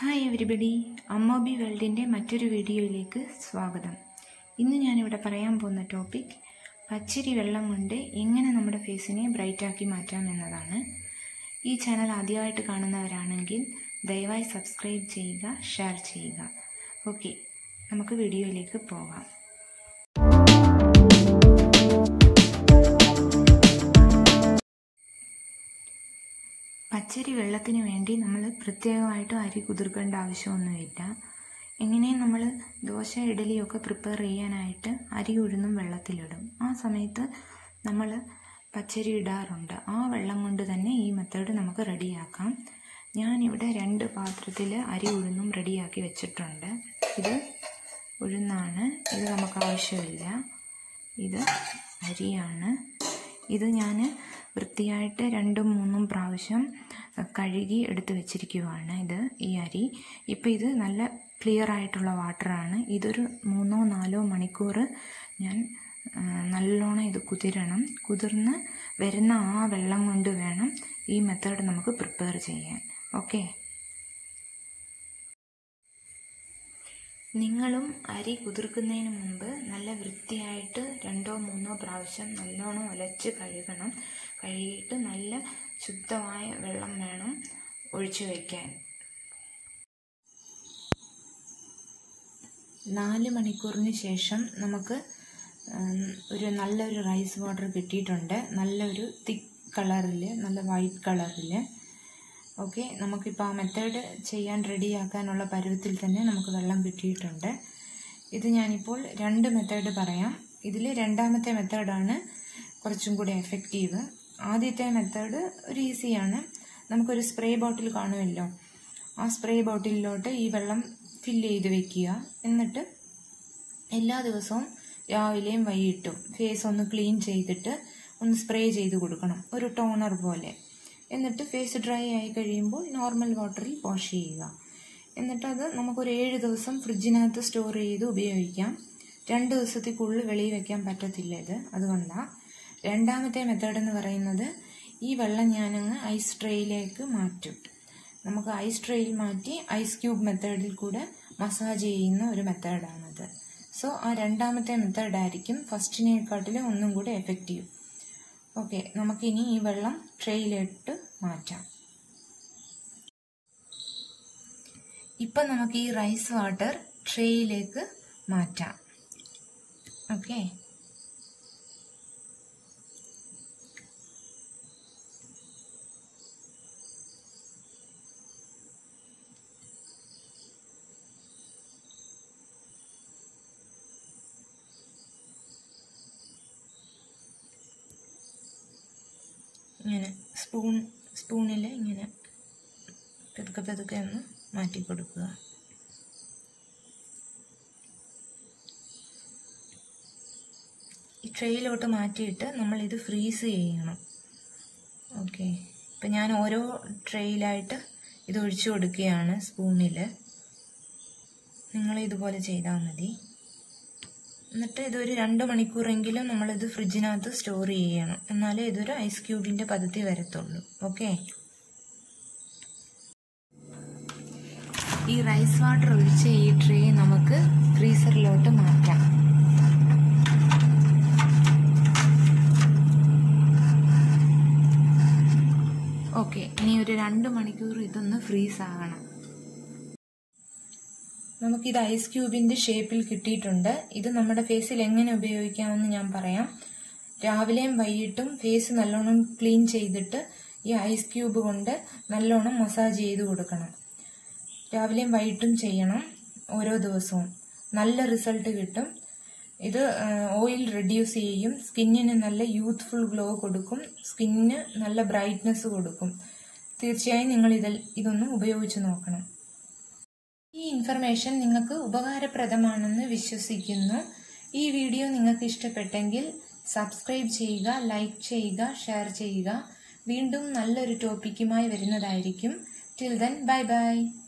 hi everybody അമ്മോബി വേൾഡിൻ്റെ മറ്റൊരു വീഡിയോയിലേക്ക് സ്വാഗതം ഇന്ന് ഞാനിവിടെ പറയാൻ പോകുന്ന ടോപ്പിക് പച്ചരി വെള്ളം കൊണ്ട് എങ്ങനെ നമ്മുടെ ഫേസിനെ ബ്രൈറ്റാക്കി മാറ്റാം എന്നതാണ് ഈ ചാനൽ ആദ്യമായിട്ട് കാണുന്നവരാണെങ്കിൽ ദയവായി സബ്സ്ക്രൈബ് ചെയ്യുക ഷെയർ ചെയ്യുക ഓക്കെ നമുക്ക് വീഡിയോയിലേക്ക് പോകാം പച്ചരി വെള്ളത്തിന് വേണ്ടി നമ്മൾ പ്രത്യേകമായിട്ട് അരി കുതിർക്കേണ്ട ആവശ്യമൊന്നുമില്ല എങ്ങനെയും നമ്മൾ ദോശ ഇഡലിയൊക്കെ പ്രിപ്പയർ ചെയ്യാനായിട്ട് അരി ഉഴുന്നും വെള്ളത്തിലിടും ആ സമയത്ത് നമ്മൾ പച്ചരി ഇടാറുണ്ട് ആ വെള്ളം കൊണ്ട് തന്നെ ഈ മെത്തേഡ് നമുക്ക് റെഡിയാക്കാം ഞാനിവിടെ രണ്ട് പാത്രത്തിൽ അരി ഉഴുന്നും റെഡിയാക്കി വെച്ചിട്ടുണ്ട് ഇത് ഉഴുന്നാണ് ഇത് നമുക്ക് ആവശ്യമില്ല ഇത് അരിയാണ് ഇത് ഞാൻ വൃത്തിയായിട്ട് രണ്ടും മൂന്നും പ്രാവശ്യം കഴുകി എടുത്ത് വെച്ചിരിക്കുവാണ് ഇത് ഈ അരി ഇപ്പോൾ ഇത് നല്ല ക്ലിയർ ആയിട്ടുള്ള വാട്ടറാണ് ഇതൊരു മൂന്നോ നാലോ മണിക്കൂർ ഞാൻ നല്ലോണം ഇത് കുതിരണം കുതിർന്ന് വരുന്ന ആ വെള്ളം കൊണ്ട് വേണം ഈ മെത്തേഡ് നമുക്ക് പ്രിപ്പയർ ചെയ്യാൻ ഓക്കെ നിങ്ങളും അരി കുതിർക്കുന്നതിന് മുമ്പ് നല്ല വൃത്തിയായിട്ട് രണ്ടോ മൂന്നോ പ്രാവശ്യം നല്ലോണം ഉലച്ച് കഴുകണം കഴുകിയിട്ട് നല്ല ശുദ്ധമായ വെള്ളം വേണം ഒഴിച്ചു വയ്ക്കാൻ നാല് മണിക്കൂറിന് ശേഷം നമുക്ക് ഒരു നല്ലൊരു റൈസ് വാട്ടർ കിട്ടിയിട്ടുണ്ട് നല്ലൊരു തിക്ക് കളറിൽ നല്ല വൈറ്റ് കളറിൽ ഓക്കെ നമുക്കിപ്പോൾ ആ മെത്തേഡ് ചെയ്യാൻ റെഡിയാക്കാനുള്ള പരുവത്തിൽ തന്നെ നമുക്ക് വെള്ളം കിട്ടിയിട്ടുണ്ട് ഇത് ഞാനിപ്പോൾ രണ്ട് മെത്തേഡ് പറയാം ഇതിൽ രണ്ടാമത്തെ മെത്തേഡാണ് കുറച്ചും കൂടി എഫക്റ്റീവ് ആദ്യത്തെ മെത്തേഡ് ഒരു ഈസിയാണ് നമുക്കൊരു സ്പ്രേ ബോട്ടിൽ കാണുമല്ലോ ആ സ്പ്രേ ബോട്ടിലിലോട്ട് ഈ വെള്ളം ഫില്ല് ചെയ്ത് വെക്കുക എന്നിട്ട് എല്ലാ ദിവസവും രാവിലെയും വൈകിട്ടും ഫേസ് ഒന്ന് ക്ലീൻ ചെയ്തിട്ട് ഒന്ന് സ്പ്രേ ചെയ്ത് കൊടുക്കണം ഒരു ടോണർ പോലെ എന്നിട്ട് ഫേസ് ഡ്രൈ ആയി കഴിയുമ്പോൾ നോർമൽ വാട്ടറിൽ വാഷ് ചെയ്യുക എന്നിട്ട് അത് നമുക്കൊരു ഏഴ് ദിവസം ഫ്രിഡ്ജിനകത്ത് സ്റ്റോർ ചെയ്ത് ഉപയോഗിക്കാം രണ്ട് ദിവസത്തിൽ കൂടുതൽ വെളിയിൽ വെക്കാൻ പറ്റത്തില്ല ഇത് അതുകൊണ്ടാണ് രണ്ടാമത്തെ മെത്തേഡ് എന്ന് പറയുന്നത് ഈ വെള്ളം ഞാനങ്ങ് ഐസ് ട്രേയിലേക്ക് മാറ്റും നമുക്ക് ഐസ് ട്രേയിൽ മാറ്റി ഐസ് ക്യൂബ് മെത്തേഡിൽ കൂടെ മസാജ് ചെയ്യുന്ന ഒരു മെത്തേഡാണത് സോ ആ രണ്ടാമത്തെ മെത്തേഡായിരിക്കും ഫസ്റ്റിനെക്കാട്ടിലും ഒന്നും കൂടെ എഫക്റ്റീവ് ഓക്കെ നമുക്കിനി ഈ വെള്ളം ട്രേയിലിട്ട് മാറ്റാം ഇപ്പം നമുക്ക് ഈ റൈസ് വാട്ടർ ട്രേയിലേക്ക് മാറ്റാം ഓക്കെ ഇങ്ങനെ സ്പൂൺ സ്പൂണിൽ ഇങ്ങനെ പതുക്കെ പതുക്കെ ഒന്ന് മാറ്റി കൊടുക്കുക ഈ ട്രേയിലോട്ട് മാറ്റിയിട്ട് നമ്മളിത് ഫ്രീസ് ചെയ്യണം ഓക്കെ ഇപ്പം ഞാൻ ഓരോ ട്രേയിലായിട്ട് ഇത് ഒഴിച്ചു കൊടുക്കുകയാണ് സ്പൂണിൽ നിങ്ങൾ ഇതുപോലെ ചെയ്താൽ മതി എന്നിട്ട് ഇതൊരു രണ്ട് മണിക്കൂറെങ്കിലും നമ്മളിത് ഫ്രിഡ്ജിനകത്ത് സ്റ്റോർ ചെയ്യണം എന്നാലേ ഇതൊരു ഐസ് ക്യൂബിൻ്റെ പദ്ധതി വരത്തുള്ളൂ ഓക്കെ ഈ റൈസ് വാട്ടർ ഒഴിച്ച ഈ ട്രേ നമുക്ക് ഫ്രീസറിലോട്ട് മാറ്റാം ഓക്കെ ഇനി ഒരു രണ്ട് മണിക്കൂർ ഇതൊന്ന് ഫ്രീസ് ആകണം നമുക്കിത് ഐസ് ക്യൂബിന്റെ ഷേപ്പിൽ കിട്ടിയിട്ടുണ്ട് ഇത് നമ്മുടെ ഫേസിൽ എങ്ങനെ ഉപയോഗിക്കാമെന്ന് ഞാൻ പറയാം രാവിലെയും വൈകിട്ടും ഫേസ് നല്ലോണം ക്ലീൻ ചെയ്തിട്ട് ഈ ഐസ് ക്യൂബ് കൊണ്ട് നല്ലോണം മസാജ് ചെയ്ത് കൊടുക്കണം രാവിലെയും വൈകിട്ടും ചെയ്യണം ഓരോ ദിവസവും നല്ല റിസൾട്ട് കിട്ടും ഇത് ഓയിൽ റെഡ്യൂസ് ചെയ്യും സ്കിന്നിന് നല്ല യൂത്ത്ഫുൾ ഗ്ലോ കൊടുക്കും സ്കിന്നിന് നല്ല ബ്രൈറ്റ്നെസ് കൊടുക്കും തീർച്ചയായും നിങ്ങൾ ഇതിൽ ഇതൊന്ന് ഉപയോഗിച്ച് നോക്കണം ഈ ഇൻഫർമേഷൻ നിങ്ങൾക്ക് ഉപകാരപ്രദമാണെന്ന് വിശ്വസിക്കുന്നു ഈ വീഡിയോ നിങ്ങൾക്ക് ഇഷ്ടപ്പെട്ടെങ്കിൽ സബ്സ്ക്രൈബ് ചെയ്യുക ലൈക്ക് ചെയ്യുക ഷെയർ ചെയ്യുക വീണ്ടും നല്ലൊരു ടോപ്പിക്കുമായി വരുന്നതായിരിക്കും ടിൽ ദെൻ ബൈ ബൈ